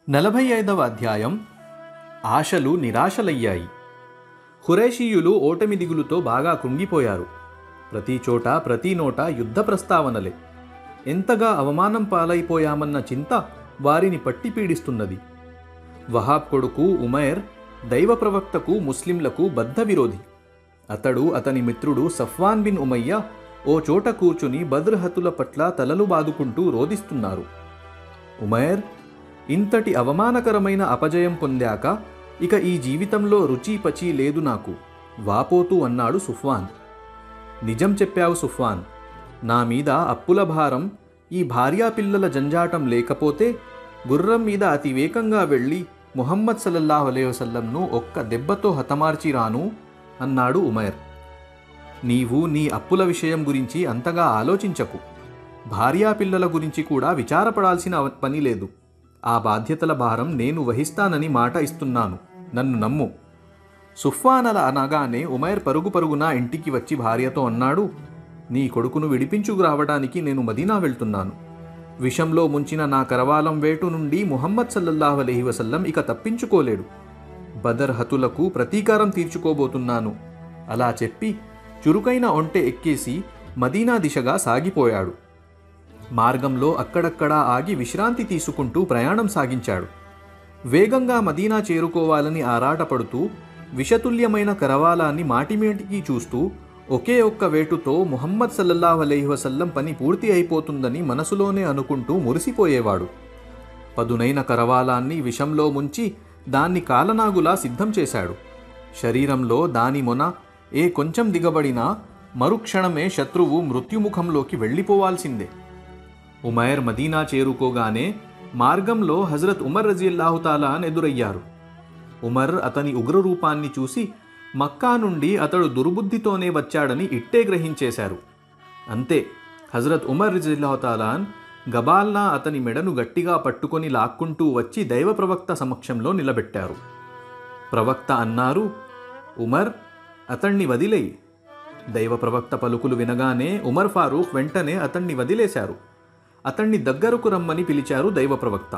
నలభై ఐదవ అధ్యాయం ఆశలు నిరాశలయ్యాయి హురేషీయులు ఓటమి దిగులుతో బాగా కుంగిపోయారు ప్రతి చోట ప్రతి నోట యుద్ధ ప్రస్తావనలే ఎంతగా అవమానం పాలైపోయామన్న చింత వారిని పట్టి పీడిస్తున్నది వహాబ్ కొడుకు ఉమైర్ దైవ ప్రవక్తకు ముస్లింలకు బద్ధ విరోధి అతడు అతని మిత్రుడు సఫ్వాన్ బిన్ ఉమయ్య ఓ చోట కూర్చుని బద్రహతుల పట్ల తలలు బాదుకుంటూ రోదిస్తున్నారు ఉమైర్ ఇంతటి అవమానకరమైన అపజయం పొందాక ఇక ఈ జీవితంలో రుచి పచి లేదు నాకు వాపోతూ అన్నాడు సుఫ్వాన్ నిజం చెప్పావు సుఫ్వాన్ నా మీద అప్పుల భారం ఈ భార్యా పిల్లల జంజాటం లేకపోతే గుర్రం మీద అతి వేగంగా వెళ్ళి ముహమ్మద్ సల్లల్లాహు అలైహి వసల్లంను ఒక్క దెబ్బతో హతమార్చి రాను అన్నాడు ఉమైర్ నీవు నీ అప్పుల విషయం గురించి అంతగా ఆలోచించకు భార్యా పిల్లల గురించి కూడా విచారపడాల్సిన అవ- పని లేదు ఆ బాధ్యతల భారం నేను వహిస్తానని మాట ఇస్తున్నాను నన్ను నమ్ము సుఫ్వాన్ అలా అనగానే ఉమైర్ పరుగు పరుగున ఇంటికి వచ్చి భార్యతో అన్నాడు నీ కొడుకును విడిపించుకు రావడానికి నేను మదీనా వెళ్తున్నాను విషంలో ముంచిన నా కరవాలం వేటు నుండి ముహమ్మద్ సల్లల్లాహు అలైహి వసల్లం ఇక తప్పించుకోలేడు బదర్ హతులకు ప్రతీకారం తీర్చుకోబోతున్నాను అలా చెప్పి చురుకైన ఒంటె ఎక్కేసి మదీనా దిశగా సాగిపోయాడు మార్గంలో అక్కడక్కడా ఆగి విశ్రాంతి తీసుకుంటూ ప్రయాణం సాగించాడు వేగంగా మదీనా చేరుకోవాలని ఆరాటపడుతూ విషతుల్యమైన కరవాలాన్ని మాటిమేటికి చూస్తూ ఒకే ఒక్క వేటుతో ముహమ్మద్ సల్లల్లాహు అలైహి వసల్లం పని పూర్తి అయిపోతుందని మనసులోనే అనుకుంటూ మురిసిపోయేవాడు పదునైన కరవాలాన్ని విషంలో ముంచి దాన్ని కాలనాగులా సిద్ధం చేశాడు శరీరంలో దాని మొన ఏ కొంచెం దిగబడినా మరుక్షణమే శత్రువు మృత్యుముఖంలోకి వెళ్ళిపోవాల్సిందే ఉమైర్ మదీనా చేరుకోగానే మార్గంలో హజరత్ ఉమర్ రజిల్లాహుతాలా ఎదురయ్యారు ఉమర్ అతని ఉగ్రరూపాన్ని చూసి మక్కా నుండి అతడు దుర్బుద్ధితోనే వచ్చాడని ఇట్టే గ్రహించేశారు అంతే హజరత్ ఉమర్ రజిల్లాహుతాలాన్ గబాల్నా అతని మెడను గట్టిగా పట్టుకొని లాక్కుంటూ వచ్చి దైవ ప్రవక్త సమక్షంలో నిలబెట్టారు ప్రవక్త అన్నారు ఉమర్ అతణ్ణి వదిలేయి దైవ ప్రవక్త పలుకులు వినగానే ఉమర్ ఫారూక్ వెంటనే అతన్ని వదిలేశారు అతన్ని దగ్గరకు రమ్మని పిలిచారు దైవ ప్రవక్త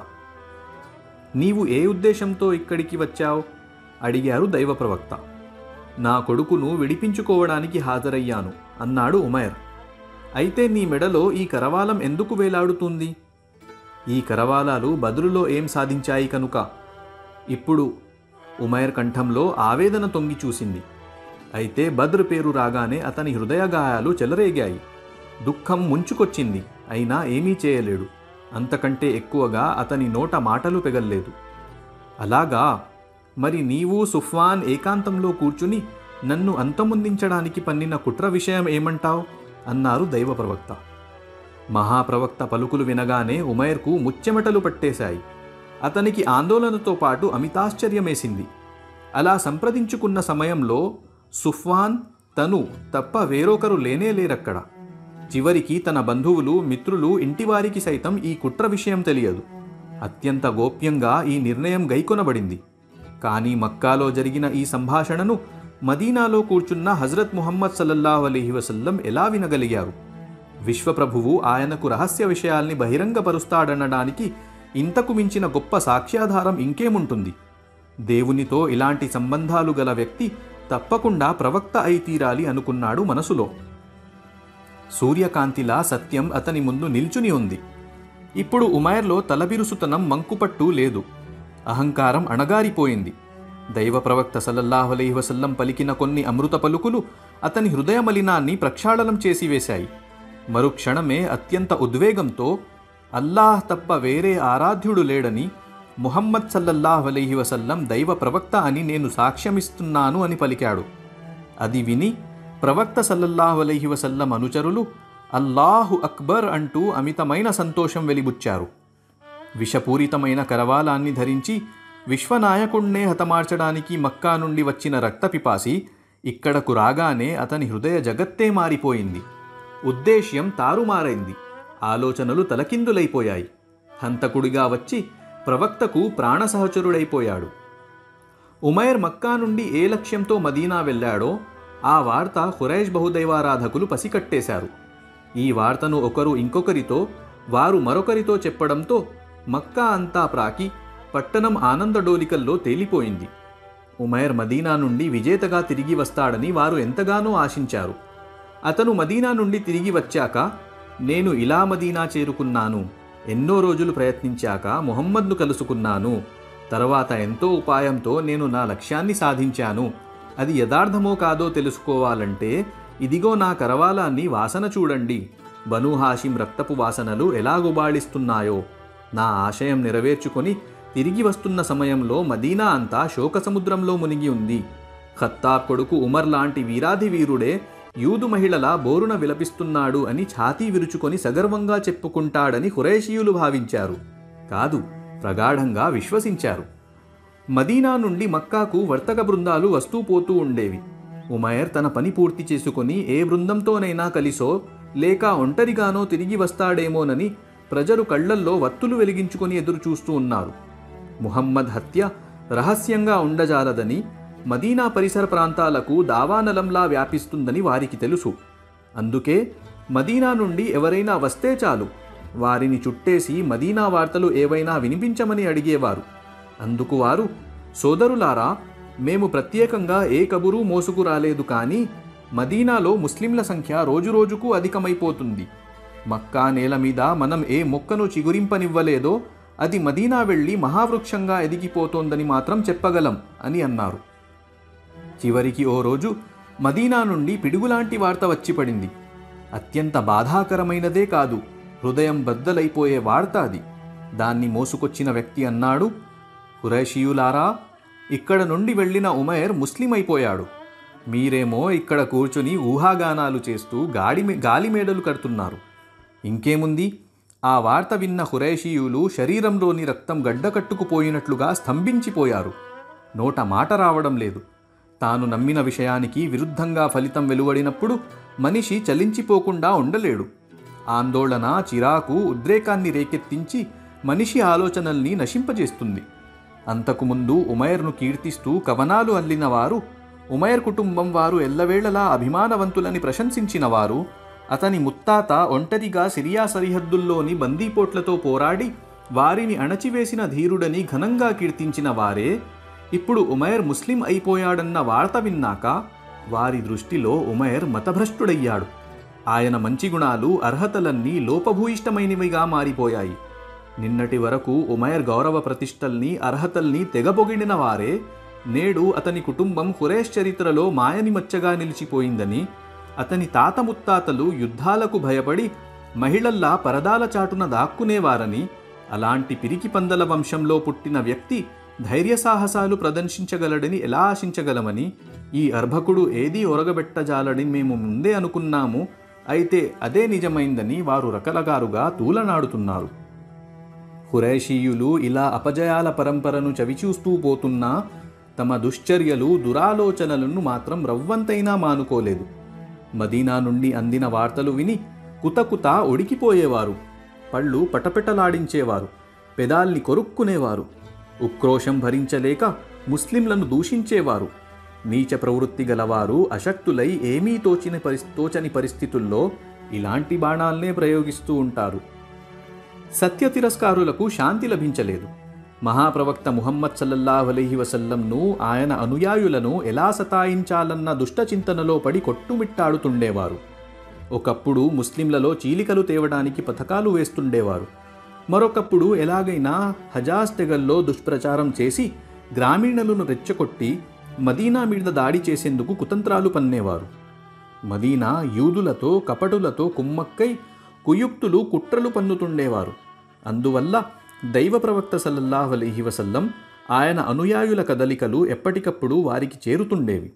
నీవు ఏ ఉద్దేశంతో ఇక్కడికి వచ్చావు అడిగారు దైవ ప్రవక్త నా కొడుకును విడిపించుకోవడానికి హాజరయ్యాను అన్నాడు ఉమైర్ అయితే నీ మెడలో ఈ కరవాలం ఎందుకు వేలాడుతుంది ఈ కరవాలాలు బదులులో ఏం సాధించాయి కనుక ఇప్పుడు ఉమైర్ కంఠంలో ఆవేదన తొంగి చూసింది అయితే బద్ర్ పేరు రాగానే అతని హృదయ గాయాలు చెలరేగాయి దుఃఖం ముంచుకొచ్చింది అయినా ఏమీ చేయలేడు అంతకంటే ఎక్కువగా అతని నోట మాటలు పెగల్లేదు అలాగా మరి నీవు సుఫ్వాన్ ఏకాంతంలో కూర్చుని నన్ను అంతమొందించడానికి పన్నిన కుట్ర విషయం ఏమంటావు అన్నారు దైవ ప్రవక్త మహాప్రవక్త పలుకులు వినగానే ఉమైర్కు ముచ్చెమటలు పట్టేశాయి అతనికి ఆందోళనతో పాటు అమితాశ్చర్యమేసింది అలా సంప్రదించుకున్న సమయంలో సుఫ్వాన్ తను తప్ప వేరొకరు లేనే లేరక్కడ చివరికి తన బంధువులు మిత్రులు ఇంటివారికి సైతం ఈ కుట్ర విషయం తెలియదు అత్యంత గోప్యంగా ఈ నిర్ణయం గైకొనబడింది కానీ మక్కాలో జరిగిన ఈ సంభాషణను మదీనాలో కూర్చున్న హజరత్ ముహమ్మద్ సల్లల్లాహు అలీహి వసల్లం ఎలా వినగలిగారు విశ్వప్రభువు ఆయనకు రహస్య విషయాల్ని బహిరంగపరుస్తాడనడానికి ఇంతకు మించిన గొప్ప సాక్ష్యాధారం ఇంకేముంటుంది దేవునితో ఇలాంటి సంబంధాలు గల వ్యక్తి తప్పకుండా ప్రవక్త అయి తీరాలి అనుకున్నాడు మనసులో సూర్యకాంతిలా సత్యం అతని ముందు నిల్చుని ఉంది ఇప్పుడు ఉమైర్లో తలబిరుసుతనం మంకుపట్టు లేదు అహంకారం అణగారిపోయింది దైవ ప్రవక్త సల్లల్లాహు అలైహి వసల్లం పలికిన కొన్ని అమృత పలుకులు అతని హృదయ మలినాన్ని ప్రక్షాళనం చేసి వేశాయి మరుక్షణమే అత్యంత ఉద్వేగంతో అల్లాహ్ తప్ప వేరే ఆరాధ్యుడు లేడని ముహమ్మద్ సల్లల్లాహు అలైహి వసల్లం దైవ ప్రవక్త అని నేను సాక్ష్యమిస్తున్నాను అని పలికాడు అది విని ప్రవక్త సల్లల్లాహు అలైహి వసల్లం అనుచరులు అల్లాహు అక్బర్ అంటూ అమితమైన సంతోషం వెలిబుచ్చారు విషపూరితమైన కరవాలాన్ని ధరించి విశ్వనాయకుణ్ణే హతమార్చడానికి మక్కా నుండి వచ్చిన రక్తపిపాసి ఇక్కడకు రాగానే అతని హృదయ జగత్తే మారిపోయింది ఉద్దేశ్యం తారుమారైంది ఆలోచనలు తలకిందులైపోయాయి హంతకుడిగా వచ్చి ప్రవక్తకు ప్రాణసహచరుడైపోయాడు ఉమైర్ మక్కా నుండి ఏ లక్ష్యంతో మదీనా వెళ్ళాడో ఆ వార్త ఖురైష్ బహుదైవారాధకులు పసికట్టేశారు ఈ వార్తను ఒకరు ఇంకొకరితో వారు మరొకరితో చెప్పడంతో మక్కా అంతా ప్రాకి పట్టణం ఆనందడోలికల్లో తేలిపోయింది ఉమైర్ మదీనా నుండి విజేతగా తిరిగి వస్తాడని వారు ఎంతగానో ఆశించారు అతను మదీనా నుండి తిరిగి వచ్చాక నేను ఇలా మదీనా చేరుకున్నాను ఎన్నో రోజులు ప్రయత్నించాక మొహమ్మద్ను కలుసుకున్నాను తర్వాత ఎంతో ఉపాయంతో నేను నా లక్ష్యాన్ని సాధించాను అది యథార్థమో కాదో తెలుసుకోవాలంటే ఇదిగో నా కరవాలాన్ని వాసన చూడండి బను హాషిం రక్తపు వాసనలు ఎలా గుబాళిస్తున్నాయో నా ఆశయం నెరవేర్చుకొని తిరిగి వస్తున్న సమయంలో మదీనా అంతా శోకసముద్రంలో మునిగి ఉంది ఖత్తాబ్ కొడుకు ఉమర్ లాంటి వీరాధి వీరుడే యూదు మహిళల బోరున విలపిస్తున్నాడు అని ఛాతీ విరుచుకొని సగర్వంగా చెప్పుకుంటాడని హురేషీయులు భావించారు కాదు ప్రగాఢంగా విశ్వసించారు మదీనా నుండి మక్కాకు వర్తక బృందాలు వస్తూ పోతూ ఉండేవి ఉమైర్ తన పని పూర్తి చేసుకొని ఏ బృందంతోనైనా కలిసో లేక ఒంటరిగానో తిరిగి వస్తాడేమోనని ప్రజలు కళ్ళల్లో వత్తులు వెలిగించుకొని ఎదురు చూస్తూ ఉన్నారు ముహమ్మద్ హత్య రహస్యంగా ఉండజాలదని మదీనా పరిసర ప్రాంతాలకు దావానలంలా వ్యాపిస్తుందని వారికి తెలుసు అందుకే మదీనా నుండి ఎవరైనా వస్తే చాలు వారిని చుట్టేసి మదీనా వార్తలు ఏవైనా వినిపించమని అడిగేవారు అందుకు వారు సోదరులారా మేము ప్రత్యేకంగా ఏ కబురు మోసుకు రాలేదు కానీ మదీనాలో ముస్లింల సంఖ్య రోజురోజుకు అధికమైపోతుంది మక్కా నేల మీద మనం ఏ మొక్కను చిగురింపనివ్వలేదో అది మదీనా వెళ్ళి మహావృక్షంగా ఎదిగిపోతోందని మాత్రం చెప్పగలం అని అన్నారు చివరికి ఓ రోజు మదీనా నుండి పిడుగులాంటి వార్త వచ్చి పడింది అత్యంత బాధాకరమైనదే కాదు హృదయం బద్దలైపోయే వార్త అది దాన్ని మోసుకొచ్చిన వ్యక్తి అన్నాడు హురేషియులారా ఇక్కడ నుండి వెళ్ళిన ఉమైర్ ముస్లిం అయిపోయాడు మీరేమో ఇక్కడ కూర్చుని ఊహాగానాలు చేస్తూ గాడి గాలిమేడలు కడుతున్నారు ఇంకేముంది ఆ వార్త విన్న హురేషీయులు శరీరంలోని రక్తం గడ్డకట్టుకుపోయినట్లుగా స్తంభించిపోయారు నోట మాట రావడం లేదు తాను నమ్మిన విషయానికి విరుద్ధంగా ఫలితం వెలువడినప్పుడు మనిషి చలించిపోకుండా ఉండలేడు ఆందోళన చిరాకు ఉద్రేకాన్ని రేకెత్తించి మనిషి ఆలోచనల్ని నశింపజేస్తుంది అంతకుముందు ఉమైర్ను కీర్తిస్తూ కవనాలు అల్లిన వారు ఉమైర్ కుటుంబం వారు ఎల్లవేళలా అభిమానవంతులని ప్రశంసించిన వారు అతని ముత్తాత ఒంటరిగా సిరియా సరిహద్దుల్లోని బందీపోట్లతో పోరాడి వారిని అణచివేసిన ధీరుడని ఘనంగా కీర్తించిన వారే ఇప్పుడు ఉమైర్ ముస్లిం అయిపోయాడన్న వార్త విన్నాక వారి దృష్టిలో ఉమైర్ మతభ్రష్టుడయ్యాడు ఆయన మంచి గుణాలు అర్హతలన్నీ లోపభూయిష్టమైనవిగా మారిపోయాయి నిన్నటి వరకు ఉమైర్ గౌరవ ప్రతిష్టల్ని అర్హతల్ని తెగబొగిడిన వారే నేడు అతని కుటుంబం హురేష్ చరిత్రలో మాయని మచ్చగా నిలిచిపోయిందని అతని తాత ముత్తాతలు యుద్ధాలకు భయపడి మహిళల్లా పరదాల చాటున దాక్కునేవారని అలాంటి పిరికి పందల వంశంలో పుట్టిన వ్యక్తి ధైర్య సాహసాలు ప్రదర్శించగలడని ఎలా ఆశించగలమని ఈ అర్భకుడు ఏదీ ఒరగబెట్టజాలని మేము ముందే అనుకున్నాము అయితే అదే నిజమైందని వారు రకరకాలుగా తూలనాడుతున్నారు హురైషీయులు ఇలా అపజయాల పరంపరను చవిచూస్తూ పోతున్నా తమ దుశ్చర్యలు దురాలోచనలను మాత్రం రవ్వంతైనా మానుకోలేదు మదీనా నుండి అందిన వార్తలు విని కుతకుత ఒడికిపోయేవారు పళ్ళు పటపెటలాడించేవారు పెదాల్ని కొరుక్కునేవారు ఉక్రోషం భరించలేక ముస్లింలను దూషించేవారు నీచ ప్రవృత్తి గలవారు అశక్తులై ఏమీ తోచిన పరిస్ తోచని పరిస్థితుల్లో ఇలాంటి బాణాల్నే ప్రయోగిస్తూ ఉంటారు సత్య తిరస్కారులకు శాంతి లభించలేదు మహాప్రవక్త ముహమ్మద్ సల్లల్లాహు అలైహి వసల్లంను ఆయన అనుయాయులను ఎలా సతాయించాలన్న దుష్ట చింతనలో పడి కొట్టుమిట్టాడుతుండేవారు ఒకప్పుడు ముస్లింలలో చీలికలు తేవడానికి పథకాలు వేస్తుండేవారు మరొకప్పుడు ఎలాగైనా హజాజ్ తెగల్లో దుష్ప్రచారం చేసి గ్రామీణులను రెచ్చగొట్టి మదీనా మీద దాడి చేసేందుకు కుతంత్రాలు పన్నేవారు మదీనా యూదులతో కపటులతో కుమ్మక్కై కుయుక్తులు కుట్రలు పన్నుతుండేవారు అందువల్ల దైవ ప్రవక్త సల్లల్లాహు అలైహి వసల్లం ఆయన అనుయాయుల కదలికలు ఎప్పటికప్పుడు వారికి చేరుతుండేవి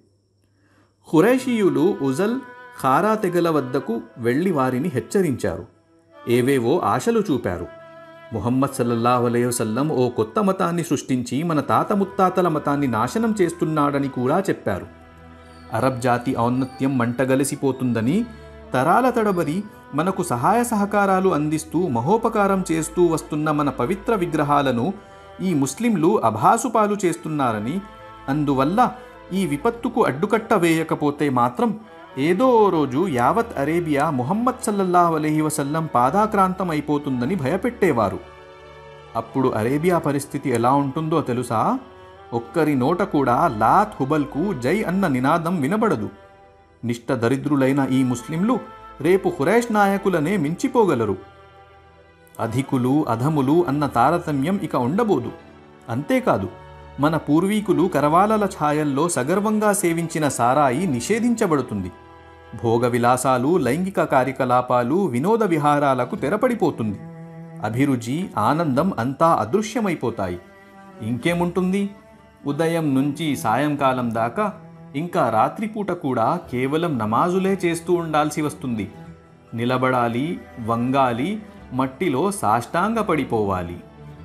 హురైషీయులు ఉజల్ ఖారా తెగల వద్దకు వెళ్ళి వారిని హెచ్చరించారు ఏవేవో ఆశలు చూపారు ముహమ్మద్ సల్లల్లాహు అలైహి వసల్లం ఓ కొత్త మతాన్ని సృష్టించి మన తాత ముత్తాతల మతాన్ని నాశనం చేస్తున్నాడని కూడా చెప్పారు అరబ్ జాతి ఔన్నత్యం మంటగలిసిపోతుందని తరాల తడబడి మనకు సహాయ సహకారాలు అందిస్తూ మహోపకారం చేస్తూ వస్తున్న మన పవిత్ర విగ్రహాలను ఈ ముస్లింలు అభాసుపాలు చేస్తున్నారని అందువల్ల ఈ విపత్తుకు అడ్డుకట్ట వేయకపోతే మాత్రం ఏదో ఓ రోజు యావత్ అరేబియా ముహమ్మద్ సల్లల్లాహు అలైహి వసల్లం పాదాక్రాంతం అయిపోతుందని భయపెట్టేవారు అప్పుడు అరేబియా పరిస్థితి ఎలా ఉంటుందో తెలుసా ఒక్కరి నోట కూడా లాత్ హుబల్కు జై అన్న నినాదం వినబడదు నిష్ట దరిద్రులైన ఈ ముస్లింలు రేపు ఖురైష్ నాయకులనే మించిపోగలరు అధికులు అధములు అన్న తారతమ్యం ఇక ఉండబోదు అంతేకాదు మన పూర్వీకులు కరవాలల ఛాయల్లో సగర్వంగా సేవించిన సారాయి నిషేధించబడుతుంది భోగ విలాసాలు లైంగిక కార్యకలాపాలు వినోద విహారాలకు తెరపడిపోతుంది అభిరుచి ఆనందం అంతా అదృశ్యమైపోతాయి ఇంకేముంటుంది ఉదయం నుంచి సాయంకాలం దాకా ఇంకా రాత్రిపూట కూడా కేవలం నమాజులే చేస్తూ ఉండాల్సి వస్తుంది నిలబడాలి వంగాలి మట్టిలో సాష్టాంగ పడిపోవాలి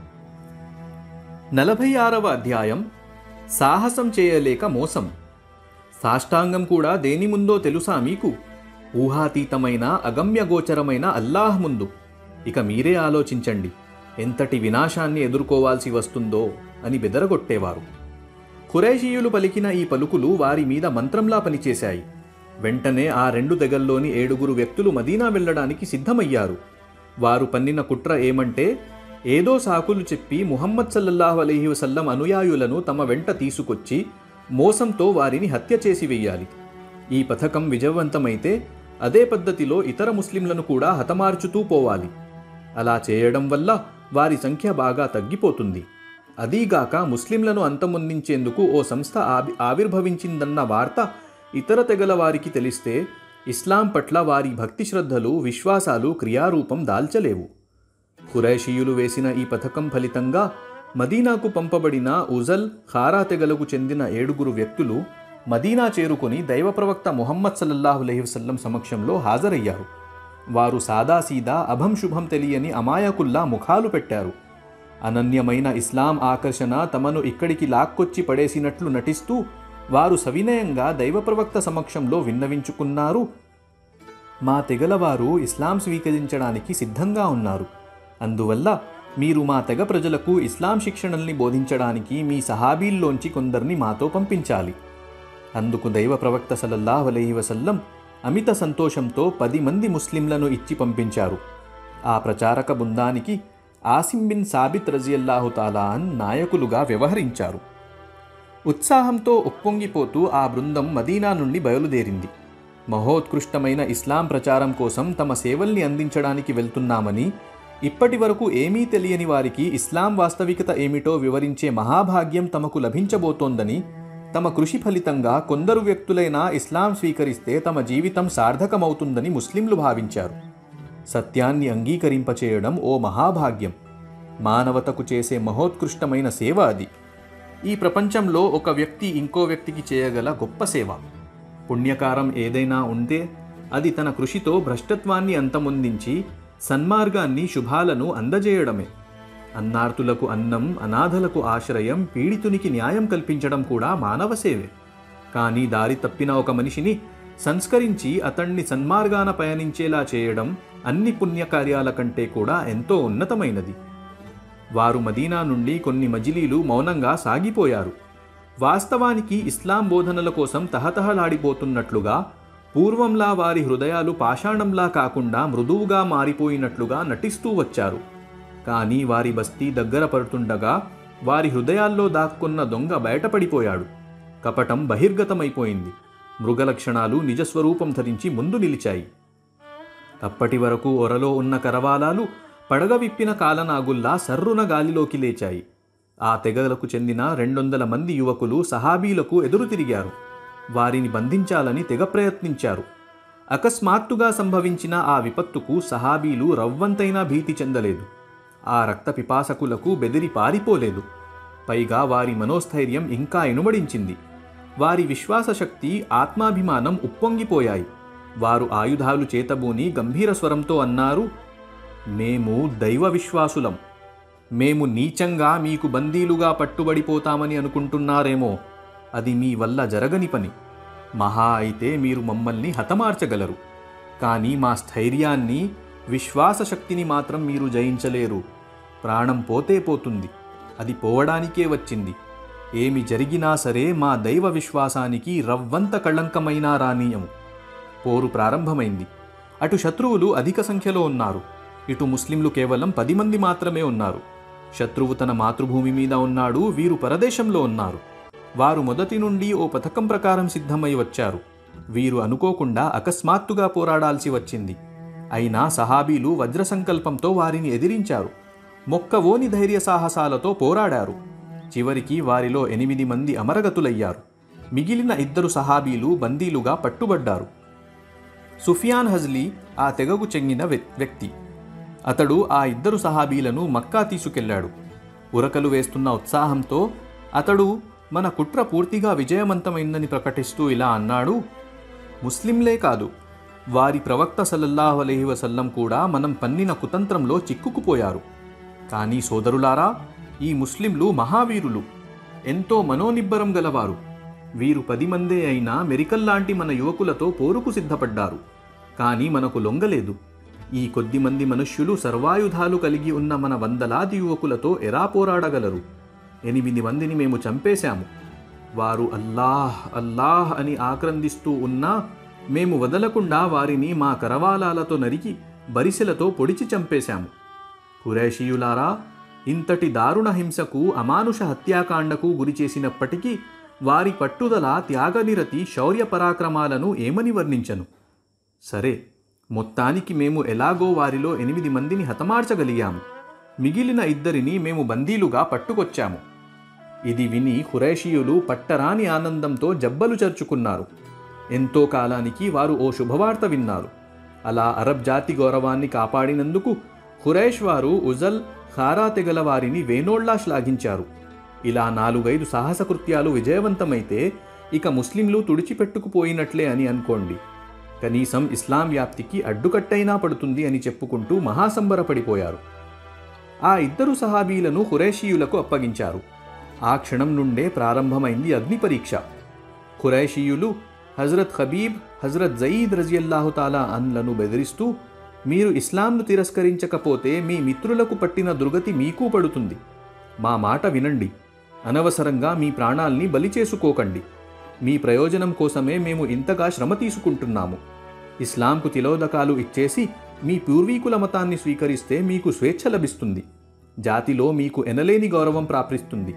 నలభై ఆరవ అధ్యాయం సాహసం చేయలేక మోసం సాష్టాంగం కూడా దేని ముందో తెలుసా మీకు ఊహాతీతమైన అగమ్యగోచరమైన అల్లాహ్ ముందు ఇక మీరే ఆలోచించండి ఎంతటి వినాశాన్ని ఎదుర్కోవాల్సి వస్తుందో అని బెదరగొట్టేవారు ఖురేషీయులు పలికిన ఈ పలుకులు వారి మీద మంత్రంలా పనిచేశాయి వెంటనే ఆ రెండు దెగల్లోని ఏడుగురు వ్యక్తులు మదీనా వెళ్ళడానికి సిద్ధమయ్యారు వారు పన్నిన కుట్ర ఏమంటే ఏదో సాకులు చెప్పి ముహమ్మద్ సల్లల్లాహు అలైహి వసల్లం అనుయాయులను తమ వెంట తీసుకొచ్చి మోసంతో వారిని హత్య చేసి వెయ్యాలి ఈ పథకం విజయవంతమైతే అదే పద్ధతిలో ఇతర ముస్లింలను కూడా హతమార్చుతూ పోవాలి అలా చేయడం వల్ల వారి సంఖ్య బాగా తగ్గిపోతుంది అదీగాక ముస్లింలను అంతమొందించేందుకు ఓ సంస్థ ఆవి ఆవిర్భవించిందన్న వార్త ఇతర తెగల వారికి తెలిస్తే ఇస్లాం పట్ల వారి భక్తి శ్రద్ధలు విశ్వాసాలు క్రియారూపం దాల్చలేవు ఖురైషీయులు వేసిన ఈ పథకం ఫలితంగా మదీనాకు పంపబడిన ఉజల్ ఖారా తెగలకు చెందిన ఏడుగురు వ్యక్తులు మదీనా చేరుకొని దైవ ప్రవక్త ముహమ్మద్ సల్లల్లాహు అలైహి వసల్లం సమక్షంలో హాజరయ్యారు వారు సాదాసీదా అభం శుభం తెలియని అమాయకుల్లా ముఖాలు పెట్టారు అనన్యమైన ఇస్లాం ఆకర్షణ తమను ఇక్కడికి లాక్కొచ్చి పడేసినట్లు నటిస్తూ వారు సవినయంగా దైవ ప్రవక్త సమక్షంలో విన్నవించుకున్నారు మా తెగలవారు ఇస్లాం స్వీకరించడానికి సిద్ధంగా ఉన్నారు అందువల్ల మీరు మా తెగ ప్రజలకు ఇస్లాం శిక్షణల్ని బోధించడానికి మీ సహాబీల్లోంచి కొందరిని మాతో పంపించాలి అందుకు దైవ ప్రవక్త సల్లల్లాహు అలైహి వసల్లం అమిత సంతోషంతో పది మంది ముస్లింలను ఇచ్చి పంపించారు ఆ ప్రచారక బృందానికి ఆసిం బిన్ సాబిత్ రజియల్లాహు తాలాన్ నాయకులుగా వ్యవహరించారు ఉత్సాహంతో ఉప్పొంగిపోతూ ఆ బృందం మదీనా నుండి బయలుదేరింది మహోత్కృష్టమైన ఇస్లాం ప్రచారం కోసం తమ సేవల్ని అందించడానికి వెళ్తున్నామని ఇప్పటి వరకు ఏమీ తెలియని వారికి ఇస్లాం వాస్తవికత ఏమిటో వివరించే మహాభాగ్యం తమకు లభించబోతోందని తమ కృషి ఫలితంగా కొందరు వ్యక్తులైనా ఇస్లాం స్వీకరిస్తే తమ జీవితం సార్థకమవుతుందని ముస్లింలు భావించారు సత్యాన్ని అంగీకరింపచేయడం ఓ మహాభాగ్యం మానవతకు చేసే మహోత్కృష్టమైన సేవ అది ఈ ప్రపంచంలో ఒక వ్యక్తి ఇంకో వ్యక్తికి చేయగల గొప్ప సేవ పుణ్యకారం ఏదైనా ఉంటే అది తన కృషితో భ్రష్టత్వాన్ని అంతమొందించి సన్మార్గాన్ని శుభాలను అందజేయడమే అన్నార్తులకు అన్నం అనాథలకు ఆశ్రయం పీడితునికి న్యాయం కల్పించడం కూడా మానవ సేవే కానీ దారి తప్పిన ఒక మనిషిని సంస్కరించి అతణ్ణి సన్మార్గాన పయనించేలా చేయడం అన్ని పుణ్యకార్యాల కంటే కూడా ఎంతో ఉన్నతమైనది వారు మదీనా నుండి కొన్ని మజిలీలు మౌనంగా సాగిపోయారు వాస్తవానికి ఇస్లాం బోధనల కోసం తహతహలాడిపోతున్నట్లుగా పూర్వంలా వారి హృదయాలు పాషాణంలా కాకుండా మృదువుగా మారిపోయినట్లుగా నటిస్తూ వచ్చారు కానీ వారి బస్తీ దగ్గర పడుతుండగా వారి హృదయాల్లో దాక్కున్న దొంగ బయటపడిపోయాడు కపటం బహిర్గతమైపోయింది మృగలక్షణాలు నిజస్వరూపం ధరించి ముందు నిలిచాయి అప్పటి వరకు ఒరలో ఉన్న కరవాలాలు పడగ విప్పిన కాలనాగుల్లా సర్రున గాలిలోకి లేచాయి ఆ తెగలకు చెందిన రెండొందల మంది యువకులు సహాబీలకు ఎదురు తిరిగారు వారిని బంధించాలని తెగ ప్రయత్నించారు అకస్మాత్తుగా సంభవించిన ఆ విపత్తుకు సహాబీలు రవ్వంతైనా భీతి చెందలేదు ఆ రక్త పిపాసకులకు బెదిరి పారిపోలేదు పైగా వారి మనోస్థైర్యం ఇంకా ఇనుమడించింది వారి విశ్వాసశక్తి ఆత్మాభిమానం ఉప్పొంగిపోయాయి వారు ఆయుధాలు చేతబూని గంభీర స్వరంతో అన్నారు మేము దైవ విశ్వాసులం మేము నీచంగా మీకు బందీలుగా పట్టుబడిపోతామని అనుకుంటున్నారేమో అది మీ వల్ల జరగని పని మహా అయితే మీరు మమ్మల్ని హతమార్చగలరు కానీ మా స్థైర్యాన్ని విశ్వాసశక్తిని మాత్రం మీరు జయించలేరు ప్రాణం పోతే పోతుంది అది పోవడానికే వచ్చింది ఏమి జరిగినా సరే మా దైవ విశ్వాసానికి రవ్వంత కళంకమైనా రానీయము పోరు ప్రారంభమైంది అటు శత్రువులు అధిక సంఖ్యలో ఉన్నారు ఇటు ముస్లింలు కేవలం పది మంది మాత్రమే ఉన్నారు శత్రువు తన మాతృభూమి మీద ఉన్నాడు వీరు పరదేశంలో ఉన్నారు వారు మొదటి నుండి ఓ పథకం ప్రకారం సిద్ధమై వచ్చారు వీరు అనుకోకుండా అకస్మాత్తుగా పోరాడాల్సి వచ్చింది అయినా సహాబీలు వజ్ర సంకల్పంతో వారిని ఎదిరించారు మొక్కవోని ధైర్య సాహసాలతో పోరాడారు చివరికి వారిలో ఎనిమిది మంది అమరగతులయ్యారు మిగిలిన ఇద్దరు సహాబీలు బందీలుగా పట్టుబడ్డారు సుఫియాన్ హజ్లీ ఆ తెగకు చెందిన వ్య- వ్యక్తి అతడు ఆ ఇద్దరు సహాబీలను మక్కా తీసుకెళ్లాడు ఉరకలు వేస్తున్న ఉత్సాహంతో అతడు మన కుట్ర పూర్తిగా విజయవంతమైందని ప్రకటిస్తూ ఇలా అన్నాడు ముస్లింలే కాదు వారి ప్రవక్త సల్లల్లాహు అలైహి వసల్లం కూడా మనం పన్నిన కుతంత్రంలో చిక్కుకుపోయారు కానీ సోదరులారా ఈ ముస్లింలు మహావీరులు ఎంతో మనోనిబ్బరం గలవారు వీరు పది మందే అయినా మెరికల్లాంటి మన యువకులతో పోరుకు సిద్ధపడ్డారు కానీ మనకు లొంగలేదు ఈ కొద్ది మంది మనుష్యులు సర్వాయుధాలు కలిగి ఉన్న మన వందలాది యువకులతో ఎలా పోరాడగలరు ఎనిమిది మందిని మేము చంపేశాము వారు అల్లాహ్ అల్లాహ్ అని ఆక్రందిస్తూ ఉన్నా మేము వదలకుండా వారిని మా కరవాలాలతో నరికి బరిసెలతో పొడిచి చంపేశాము కురేషీయులారా ఇంతటి దారుణ హింసకు అమానుష హత్యాకాండకు గురిచేసినప్పటికీ వారి పట్టుదల త్యాగనిరతి శౌర్య పరాక్రమాలను ఏమని వర్ణించను సరే మొత్తానికి మేము ఎలాగో వారిలో ఎనిమిది మందిని హతమార్చగలిగాము మిగిలిన ఇద్దరిని మేము బందీలుగా పట్టుకొచ్చాము ఇది విని ఖురేషీయులు పట్టరాని ఆనందంతో జబ్బలు చర్చుకున్నారు ఎంతో కాలానికి వారు ఓ శుభవార్త విన్నారు అలా అరబ్ జాతి గౌరవాన్ని కాపాడినందుకు ఖురేష్ వారు ఉజల్ ఖారా తెగల వారిని వేనోళ్లా శ్లాఘించారు ఇలా నాలుగైదు సాహస కృత్యాలు విజయవంతమైతే ఇక ముస్లింలు తుడిచిపెట్టుకుపోయినట్లే అని అనుకోండి కనీసం ఇస్లాం వ్యాప్తికి అడ్డుకట్టైనా పడుతుంది అని చెప్పుకుంటూ మహాసంబరపడిపోయారు ఆ ఇద్దరు సహాబీలను ఖురేషీయులకు అప్పగించారు ఆ క్షణం నుండే ప్రారంభమైంది అగ్ని పరీక్ష ఖురైషీయులు హజరత్ ఖబీబ్ హజరత్ జయీద్ రజియల్లాహు తాలా అన్లను బెదిరిస్తూ మీరు ఇస్లాంను తిరస్కరించకపోతే మీ మిత్రులకు పట్టిన దుర్గతి మీకూ పడుతుంది మా మాట వినండి అనవసరంగా మీ ప్రాణాల్ని బలి చేసుకోకండి మీ ప్రయోజనం కోసమే మేము ఇంతగా శ్రమ తీసుకుంటున్నాము ఇస్లాంకు తిలోదకాలు ఇచ్చేసి మీ పూర్వీకుల మతాన్ని స్వీకరిస్తే మీకు స్వేచ్ఛ లభిస్తుంది జాతిలో మీకు ఎనలేని గౌరవం ప్రాప్తిస్తుంది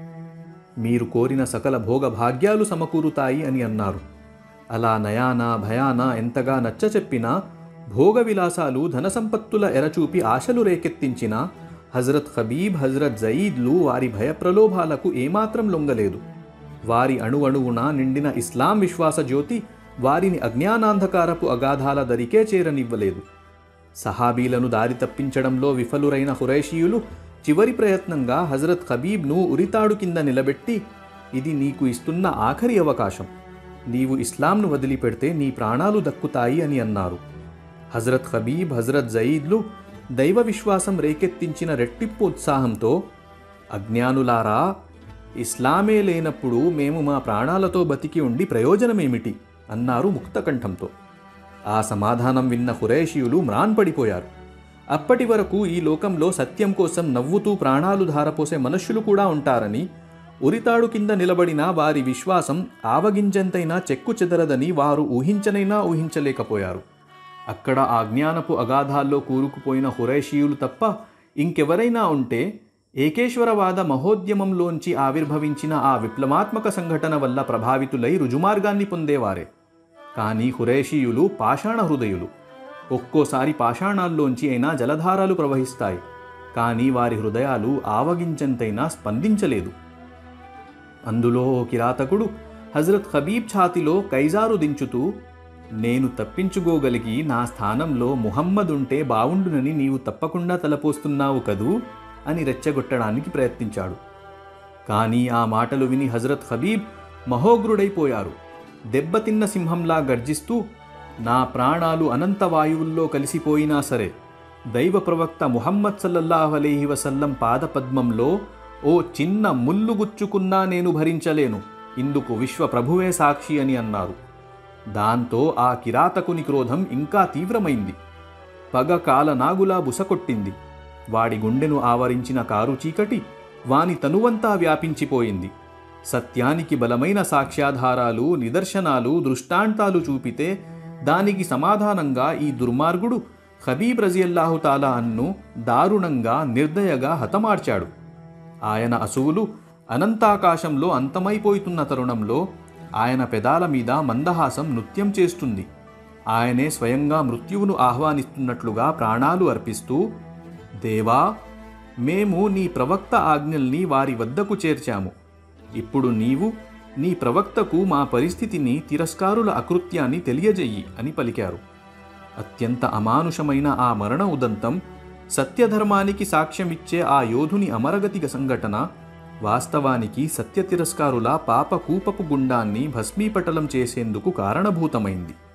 మీరు కోరిన సకల భోగభాగ్యాలు సమకూరుతాయి అని అన్నారు అలా నయాన భయాన ఎంతగా నచ్చచెప్పినా భోగ విలాసాలు ధనసంపత్తుల ఎరచూపి ఆశలు రేకెత్తించిన హజరత్ ఖబీబ్ హజరత్ జయీద్లు వారి భయప్రలోభాలకు ఏమాత్రం లొంగలేదు వారి అణువణువున నిండిన ఇస్లాం విశ్వాస జ్యోతి వారిని అజ్ఞానాంధకారపు అగాధాల దరికే చేరనివ్వలేదు సహాబీలను దారి తప్పించడంలో విఫలురైన హురైషీయులు చివరి ప్రయత్నంగా హజరత్ ఖబీబ్ను ఉరితాడు కింద నిలబెట్టి ఇది నీకు ఇస్తున్న ఆఖరి అవకాశం నీవు ఇస్లాంను వదిలిపెడితే నీ ప్రాణాలు దక్కుతాయి అని అన్నారు హజరత్ ఖబీబ్ హజరత్ జయీద్లు దైవ విశ్వాసం రేకెత్తించిన రెట్టింపు ఉత్సాహంతో అజ్ఞానులారా ఇస్లామే లేనప్పుడు మేము మా ప్రాణాలతో బతికి ఉండి ప్రయోజనమేమిటి అన్నారు ముక్తకంఠంతో ఆ సమాధానం విన్న హురేషియులు మ్రాన్పడిపోయారు అప్పటి వరకు ఈ లోకంలో సత్యం కోసం నవ్వుతూ ప్రాణాలు ధారపోసే మనుష్యులు కూడా ఉంటారని ఉరితాడు కింద నిలబడిన వారి విశ్వాసం ఆవగింజంతైనా చెక్కు చెదరదని వారు ఊహించనైనా ఊహించలేకపోయారు అక్కడ ఆ జ్ఞానపు అగాధాల్లో కూరుకుపోయిన హురైషీయులు తప్ప ఇంకెవరైనా ఉంటే ఏకేశ్వరవాద మహోద్యమంలోంచి ఆవిర్భవించిన ఆ విప్లవాత్మక సంఘటన వల్ల ప్రభావితులై రుజుమార్గాన్ని పొందేవారే కానీ హురేషీయులు పాషాణ హృదయులు ఒక్కోసారి పాషాణాల్లోంచి అయినా జలధారాలు ప్రవహిస్తాయి కానీ వారి హృదయాలు ఆవగించంతైనా స్పందించలేదు అందులో ఓ కిరాతకుడు హజరత్ ఖబీబ్ ఛాతిలో కైజారు దించుతూ నేను తప్పించుకోగలిగి నా స్థానంలో ముహమ్మద్ ఉంటే బావుండునని నీవు తప్పకుండా తలపోస్తున్నావు కదూ అని రెచ్చగొట్టడానికి ప్రయత్నించాడు కానీ ఆ మాటలు విని హజరత్ హబీబ్ మహోగ్రుడైపోయారు దెబ్బతిన్న సింహంలా గర్జిస్తూ నా ప్రాణాలు అనంత వాయువుల్లో కలిసిపోయినా సరే దైవ ప్రవక్త ముహమ్మద్ సల్లల్లాహు అలైహి వసల్లం పాదపద్మంలో ఓ చిన్న ముల్లు గుచ్చుకున్నా నేను భరించలేను ఇందుకు విశ్వ ప్రభువే సాక్షి అని అన్నారు దాంతో ఆ కిరాతకుని క్రోధం ఇంకా తీవ్రమైంది పగ కాలనాగులా బుసకొట్టింది వాడి గుండెను ఆవరించిన కారు చీకటి వాని తనువంతా వ్యాపించిపోయింది సత్యానికి బలమైన సాక్ష్యాధారాలు నిదర్శనాలు దృష్టాంతాలు చూపితే దానికి సమాధానంగా ఈ దుర్మార్గుడు హబీబ్ రజియల్లాహు తాలా అన్ను దారుణంగా నిర్దయగా హతమార్చాడు ఆయన అసువులు అనంతాకాశంలో అంతమైపోతున్న తరుణంలో ఆయన పెదాల మీద మందహాసం నృత్యం చేస్తుంది ఆయనే స్వయంగా మృత్యువును ఆహ్వానిస్తున్నట్లుగా ప్రాణాలు అర్పిస్తూ దేవా మేము నీ ప్రవక్త ఆజ్ఞల్ని వారి వద్దకు చేర్చాము ఇప్పుడు నీవు నీ ప్రవక్తకు మా పరిస్థితిని తిరస్కారుల అకృత్యాన్ని తెలియజెయ్యి అని పలికారు అత్యంత అమానుషమైన ఆ మరణ ఉదంతం సత్యధర్మానికి సాక్ష్యమిచ్చే ఆ యోధుని అమరగతిక సంఘటన వాస్తవానికి సత్య తిరస్కారుల పాపకూపపు గుండాన్ని భస్మీపటలం చేసేందుకు కారణభూతమైంది